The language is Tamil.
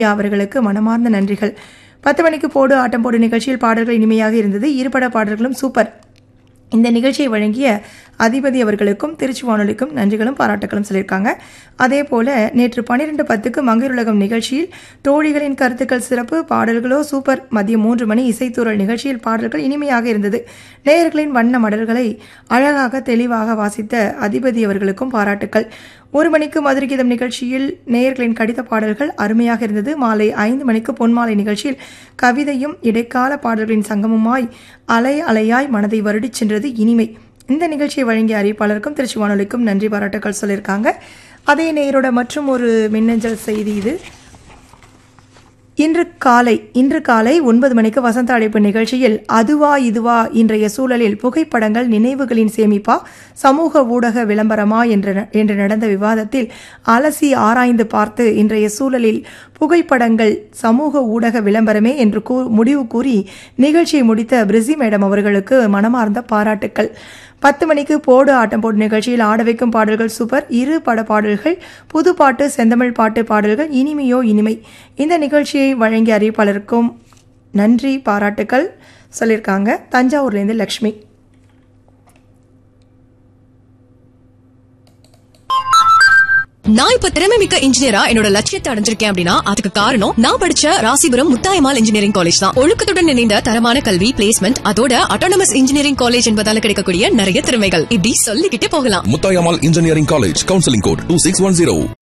அவர்களுக்கு மனமார்ந்த நன்றிகள் பத்து மணிக்கு போடு ஆட்டம் போடு நிகழ்ச்சியில் பாடல்கள் இனிமையாக இருந்தது இருபட பாடல்களும் சூப்பர் இந்த நிகழ்ச்சியை வழங்கிய அதிபதி அவர்களுக்கும் திருச்சி வானொலிக்கும் நன்றிகளும் பாராட்டுகளும் சொல்லியிருக்காங்க அதே போல நேற்று பன்னிரெண்டு பத்துக்கு மங்கையுலகம் நிகழ்ச்சியில் தோழிகளின் கருத்துக்கள் சிறப்பு பாடல்களோ சூப்பர் மதியம் மூன்று மணி இசைத்தூரல் நிகழ்ச்சியில் பாடல்கள் இனிமையாக இருந்தது நேயர்களின் வண்ண மடல்களை அழகாக தெளிவாக வாசித்த அதிபதி அவர்களுக்கும் பாராட்டுக்கள் ஒரு மணிக்கு மதுரை கீதம் நிகழ்ச்சியில் நேயர்களின் கடித பாடல்கள் அருமையாக இருந்தது மாலை ஐந்து மணிக்கு பொன்மாலை நிகழ்ச்சியில் கவிதையும் இடைக்கால பாடல்களின் சங்கமுமாய் அலை அலையாய் மனதை வருடிச் சென்றது இனிமை இந்த நிகழ்ச்சியை வழங்கிய அறிவிப்பாளருக்கும் திருச்சி வானொலிக்கும் நன்றி பாராட்டுக்கள் சொல்லியிருக்காங்க அதே நேயரோட மற்றும் ஒரு மின்னஞ்சல் செய்தி இது இன்று காலை இன்று காலை ஒன்பது மணிக்கு வசந்த அழைப்பு நிகழ்ச்சியில் அதுவா இதுவா இன்றைய சூழலில் புகைப்படங்கள் நினைவுகளின் சேமிப்பா சமூக ஊடக விளம்பரமா என்ற என்று நடந்த விவாதத்தில் அலசி ஆராய்ந்து பார்த்து இன்றைய சூழலில் புகைப்படங்கள் சமூக ஊடக விளம்பரமே என்று கூ முடிவு கூறி நிகழ்ச்சியை முடித்த பிரிசி மேடம் அவர்களுக்கு மனமார்ந்த பாராட்டுக்கள் பத்து மணிக்கு போடு ஆட்டம் போடு நிகழ்ச்சியில் ஆட வைக்கும் பாடல்கள் சூப்பர் இரு பட பாடல்கள் புது பாட்டு செந்தமிழ் பாட்டு பாடல்கள் இனிமையோ இனிமை இந்த நிகழ்ச்சியை வழங்கிய அறிவிப்பாளருக்கும் நன்றி பாராட்டுக்கள் சொல்லியிருக்காங்க தஞ்சாவூர்லேருந்து லக்ஷ்மி நான் இப்ப திறமை மிக்க இன்ஜினியரா என்னோட லட்சியத்தை அடைஞ்சிருக்கேன் அப்படின்னா அதுக்கு காரணம் நான் படிச்ச ராசிபுரம் முத்தாயமால் இன்ஜினியரிங் காலேஜ் தான் ஒழுக்கத்துடன் இணைந்த தரமான கல்வி பிளேஸ்மெண்ட் அதோட அட்டானமஸ் இன்ஜினியரிங் காலேஜ் என்பதால கிடைக்கக்கூடிய நிறைய திறமைகள் இப்படி சொல்லிக்கிட்டே போகலாம் Muthayammal engineering college counselling code two six one zero